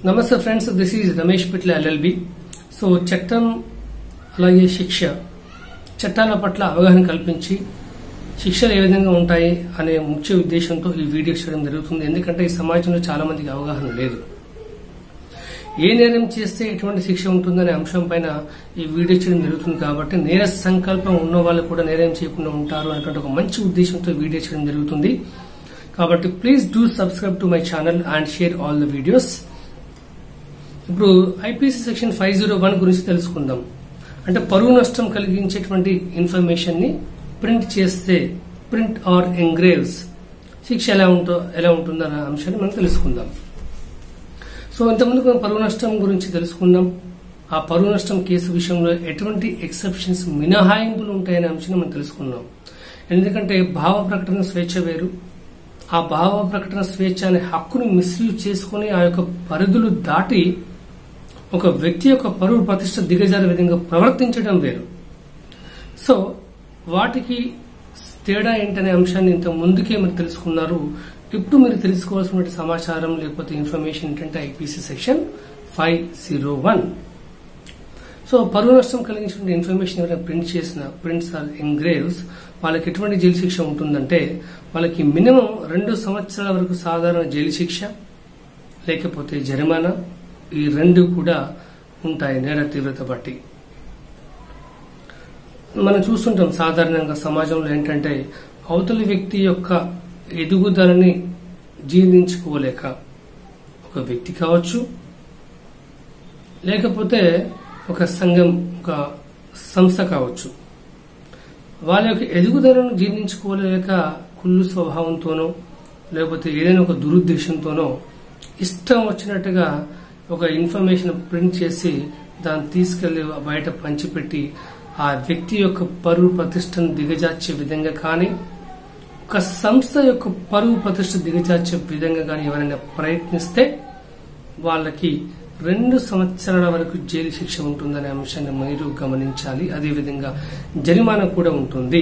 నమస్తే friends this is Ramesh Pitla LLB so చట్టం అలాగే శిక్ష చట్టాల పట్ల అవగాహన కల్పించి శిక్షలు ఏ విధంగా ఉంటాయి అనే ముఖ్య ఉద్దేశంతో ఈ వీడియో చేయడం జరుగుతుంది ఎందుకంటే ఈ సమాజంలో చాలా మందికి అవగాహన లేదు ఏ నేరం చేస్తే ఎటువంటి శిక్ష ఉంటుందనే అంశం పైన ఈ వీడియో చేయడం జరుగుతుంది కాబట్టి నేర సంకల్పం ఉన్న వాళ్ళు కూడా నేరం చేయకుండా ఉంటారు అనేటువంటి ఒక మంచి ఉద్దేశంతో ఈ వీడియో చేయడం జరుగుతుంది కాబట్టి please do subscribe to my channel and share all the videos ఇప్పుడు IPC section five zero one గురించి తెలుసుకుందాం అంటే పరువు నష్టం కలిగించేటువంటి ఇన్ఫర్మేషన్ ని ప్రింట్ చేస్తే ప్రింట్ ఆర్ ఎంగ్రేవ్స్ శిక్ష ఎలా ఉంటో ఎలా ఉంటుందన్న అంశాన్ని మనం తెలుసుకుందాం సో ఇంతకుముందు మనం పరువు నష్టం గురించి తెలుసుకున్నాం ఆ పరువు నష్టం కేసు విషయంలో ఎటువంటి ఎక్సెప్షన్స్ మినహాయింపులు ఉంటాయనే అంశాన్ని మనం తెలుసుకున్నాం ఎందుకంటే భావ ప్రకటన స్వేచ్ఛ వేరు ఆ భావ ప్రకటన స్వేచ్ఛ అనే హక్కును మిస్యూజ్ చేసుకుని ఆ యొక్క పరిధులు దాటి ఒక వ్యక్తి యొక్క పరువు ప్రతిష్ట దిగజారే విధంగా ప్రవర్తించడం వేరు సో వాటికి తేడా ఏంటనే అంశాన్ని ఇంత ముందుకే మీరు తెలుసుకున్నారు ఇప్పుడు మీరు తెలుసుకోవాల్సిన సమాచారం లేకపోతే ఇన్ఫర్మేషన్ ఏంటంటే IPC section five zero one so పరువు నష్టం కలిగించిన ఇన్ఫర్మేషన్ ఎవరైనా ప్రింట్ చేసిన ప్రింట్స్ ఆర్ ఎంగ్రేవ్స్ వాళ్ళకి ఎటువంటి జైలు శిక్ష ఉంటుందంటే వాళ్ళకి మినిమం రెండు సంవత్సరాల వరకు సాధారణ జైలు శిక్ష లేకపోతే జరిమానా ఈ రెండు కూడా ఉంటాయి నేర తీవ్రత బట్టి మనం చూస్తుంటాం సాధారణంగా సమాజంలో ఏంటంటే అవతలి వ్యక్తి యొక్క ఎదుగుదలని జీర్ణించుకోలేక ఒక వ్యక్తి కావచ్చు లేకపోతే ఒక సంఘం ఒక సంస్థ కావచ్చు వాళ్ళ యొక్క ఎదుగుదలను జీర్ణించుకోలేక కుళ్ళు స్వభావంతోనో లేకపోతే ఏదైనా ఒక దురుద్దేశంతోనో ఇష్టం వచ్చినట్టుగా ఒక ఇన్ఫర్మేషన్ ప్రింట్ చేసి దాన్ని తీసుకెళ్లి బయట పంచిపెట్టి ఆ వ్యక్తి యొక్క పరువు ప్రతిష్టను దిగజార్చే విధంగా కానీ ఒక సంస్థ యొక్క పరువు ప్రతిష్ట దిగజార్చే విధంగా కానీ ఎవరైనా ప్రయత్నిస్తే వాళ్ళకి రెండు సంవత్సరాల వరకు జైలు శిక్ష ఉంటుందనే అంశాన్ని మీరు గమనించాలి అదేవిధంగా జరిమానా కూడా ఉంటుంది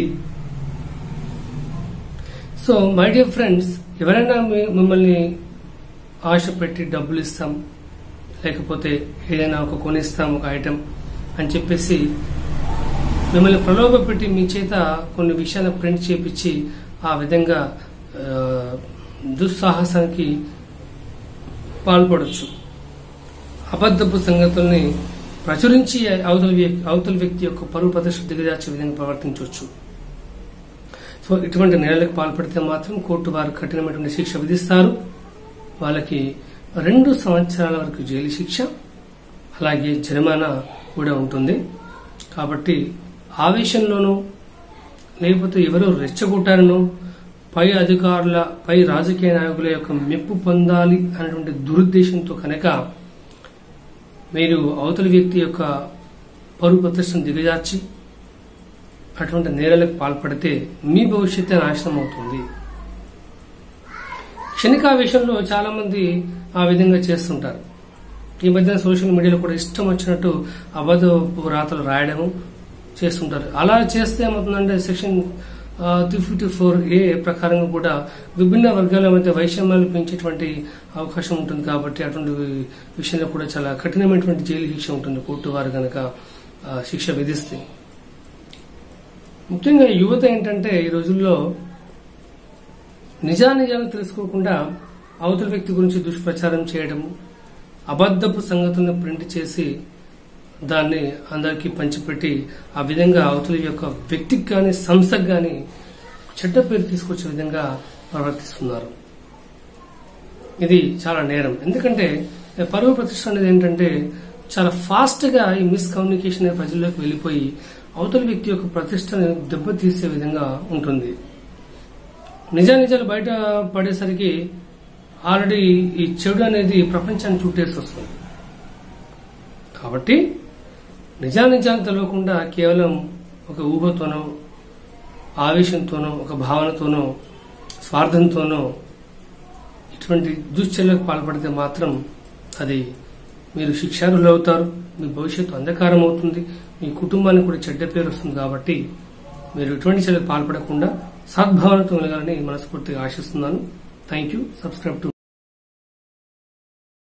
సో మై డియర్ ఫ్రెండ్స్ ఎవరైనా మీ- మిమ్మల్ని ఆశ పెట్టి డబ్బులు ఇస్తాం లేకపోతే ఏదైనా ఒక కొనిస్తాం ఒక ఐటెం అని చెప్పేసి మిమ్మల్ని ప్రలోభ పెట్టి మీ చేత కొన్ని విషయాలు ప్రింట్ చేపించి ఆ విధంగా ఆ, దుస్సాహసానికి పాల్పడొచ్చు అబద్ధపు సంగతుల్ని ప్రచురించి అవతల వ్యక్తి అవతల వ్యక్తి యొక్క పరువు ప్రదర్శన దిగజార్చే విధంగా ప్రవర్తించవచ్చు సో ఇటువంటి నేరాలకు పాల్పడితే మాత్రం కోర్టు వారు కఠినమైనటువంటి శిక్ష విధిస్తారు వాళ్ళకి రెండు సంవత్సరాల వరకు జైలు శిక్ష అలాగే జరిమానా కూడా ఉంటుంది కాబట్టి ఆవేశంలోనూ లేకపోతే ఎవరో రెచ్చగొట్టారనో పై అధికారుల పై రాజకీయ నాయకుల యొక్క మెప్పు పొందాలి అనేటువంటి దురుద్దేశంతో కనుక మీరు అవతలి వ్యక్తి యొక్క పరువు ప్రతిష్టను దిగజార్చి అటువంటి నేరాలకు పాల్పడితే మీ భవిష్యత్తు నాశనం అవుతుంది క్షణికావేశంలో చాలా మంది ఆ విధంగా చేస్తుంటారు ఈ మధ్యన సోషల్ మీడియాలో కూడా ఇష్టం వచ్చినట్టు అబద్ధపు రాతలు రాయడము చేస్తుంటారు అలా చేస్తే ఏమవుతుందంటే section three fifty four A ప్రకారంగా కూడా విభిన్న వర్గాల మధ్య వైషమ్యాలు పెంచేటువంటి అవకాశం ఉంటుంది కాబట్టి అటువంటి విషయంలో కూడా చాలా కఠినమైనటువంటి జైలు శిక్ష ఉంటుంది కోర్టు వారు కనుక ఆ, శిక్ష విధిస్తే ముఖ్యంగా యువత ఏంటంటే ఈ రోజుల్లో నిజానిజాలు తెలుసుకోకుండా అవతల వ్యక్తి గురించి దుష్ప్రచారం చేయడం అబద్ధపు సంగతులను ప్రింట్ చేసి దాన్ని అందరికీ పంచిపెట్టి ఆ విధంగా అవతల యొక్క వ్యక్తికి కానీ సంస్థకు కానీ చెడ్డ పేరు తీసుకొచ్చే విధంగా ప్రవర్తిస్తున్నారు ఇది చాలా నేరం ఎందుకంటే పరువు ప్రతిష్ట అనేది ఏంటంటే చాలా ఫాస్ట్ గా ఈ మిస్కమ్యూనికేషన్ అనేది ప్రజల్లోకి వెళ్ళిపోయి అవతల వ్యక్తి యొక్క ప్రతిష్టను దెబ్బతీసే విధంగా ఉంటుంది నిజానిజాలు బయట పడేసరికి ఆల్రెడీ ఈ చెడు అనేది ప్రపంచాన్ని చుట్టేసి వస్తుంది కాబట్టి నిజానిజాలు తెలియకుండా కేవలం ఒక ఊహతోనో ఆవేశంతోనో ఒక భావనతోనో స్వార్థంతోనో ఇటువంటి దుశ్చర్యలకు పాల్పడితే మాత్రం అది మీరు శిక్షార్హులు అవుతారు మీ భవిష్యత్తు అంధకారం అవుతుంది మీ కుటుంబానికి కూడా చెడ్డ పేరు వస్తుంది కాబట్టి మీరు ఎటువంటి చర్యలకు పాల్పడకుండా సద్భావనతో మెలగాలని మనస్ఫూర్తిగా ఆశిస్తున్నాను థ్యాంక్ యూ సబ్స్క్రైబ్ టు